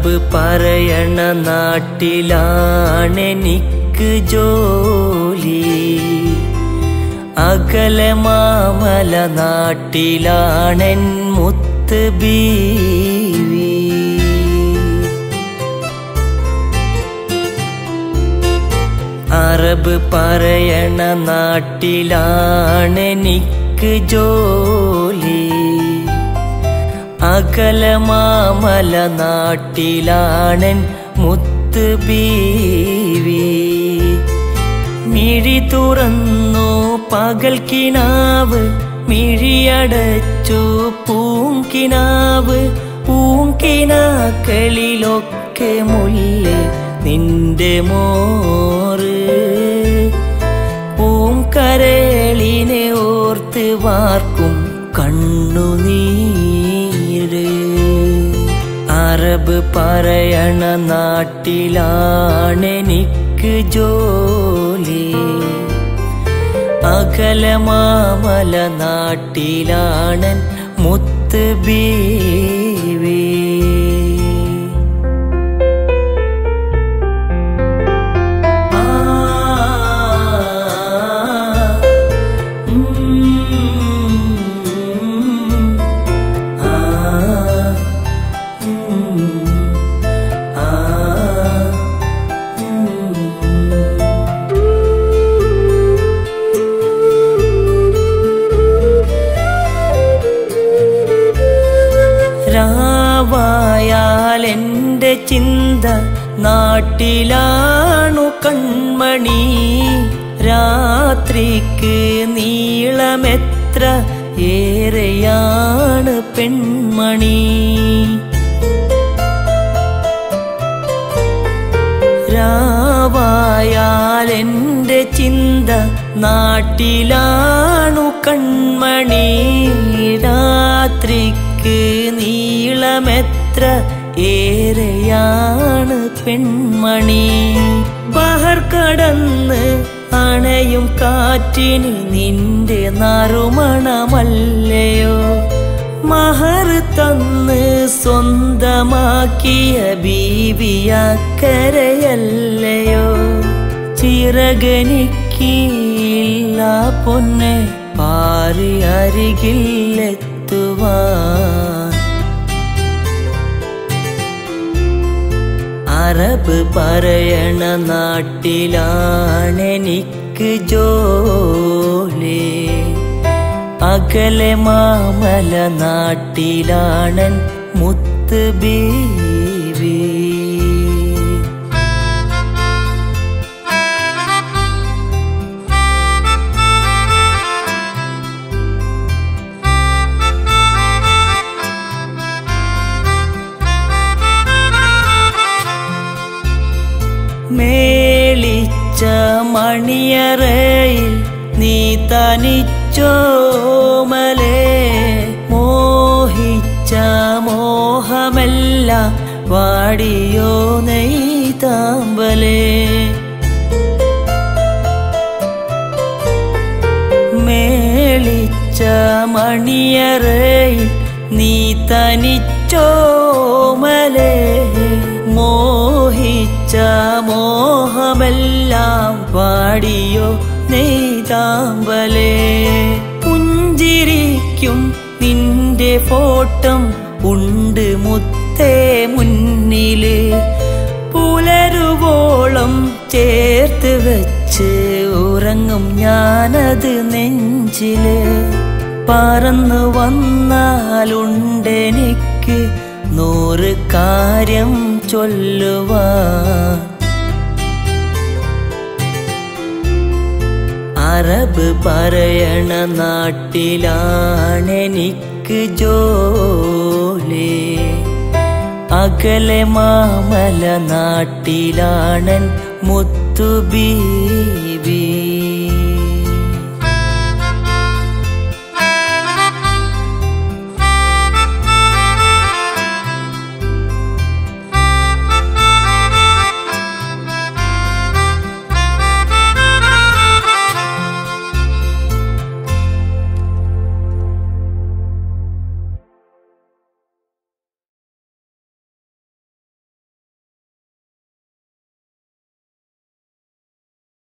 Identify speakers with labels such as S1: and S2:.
S1: Arab പറയണ നാട്ടിലാണെനിക്ക് ജോലി അകലെ മാമല നാട്ടിലാണെൻ മുത്ത് ബീവി അറബ് പറയണ നാട്ടിലാണെനിക്ക് ജോലി അകല മാമല നാട്ടിലാണൻ മുത്ത് ബീവി മിഴി തുറന്നു പകൽക്കിനാവ് മിഴിയടച്ചു പൂങ്കിനാവ് പൂങ്കിനാക്കളിലൊക്കെ മുല്ല് നിന്റെ മോറ് പൂങ്കരളിനെ ഓർത്ത് വാർക്കും കണ്ണുനീര് അറബ് പറയണ നാട്ടിലാണെനിക്ക് ജോലി അകല മാമല നാട്ടിലാണൻ മുത്ത് ബീവി ആ, ഉം, ആ, ഉം, ആ, ഉം. രാവായാൽ എൻ്റെ ചിന്ത നാട്ടിലാണു കൺമണി രാത്രിക്ക് നീളമെത്ര ഏറെയാണ് പെൺമണി രാവായാൽ എൻ്റെ ചിന്ത നാട്ടിലാണു കൺമണി രാത്രിക്ക് നീളമെത്ര ഏറെയാണ് പെൺമണി ബഹർ കടന്ന് അണയും കാറ്റിന് നിന്റെ നറുമണമല്ലയോ മഹർ തന്ന് സ്വന്തമാക്കിയ ബീവിയാക്കരയല്ലയോ ചിറകനിക്കില്ല പൊന്നെ പാറി അരികിലെത്തുവാൻ അറബ് പറയണ നാട്ടിലാണെനിക്ക് ജോലി അകലെ മാമല നാട്ടിലാണൻ മുത്ത് ബീവി മേളിച്ച മണിയറയിൽ നീ തനിച്ചോമലേ മോഹിച്ച മോഹമല്ല വാടിയോ നെയ്താമ്പലേ മേളിച്ച മണിയറയിൽ നീ തനിച്ചോമലേ മോഹിച്ച മോഹമെല്ലാം പാടിയോ നെയ്താമ്പലേ പുഞ്ചിരിക്കും നിന്റെ ഫോട്ടം ഉണ്ട് മുത്തേ മുന്നില് പുലരുവോളം ചേർത്ത് വെച്ച് ഉറങ്ങും ഞാനത് നെഞ്ചില് പറന്നു വന്നാലുണ്ടെനിക്ക് നൂറ് കാര്യം ചൊല്ലുവാൻ അറബ് പറയണ നാട്ടിലാണെനിക്ക് ജോലി അകലെ മാമല നാട്ടിലാണൻ മുത്തുബീവി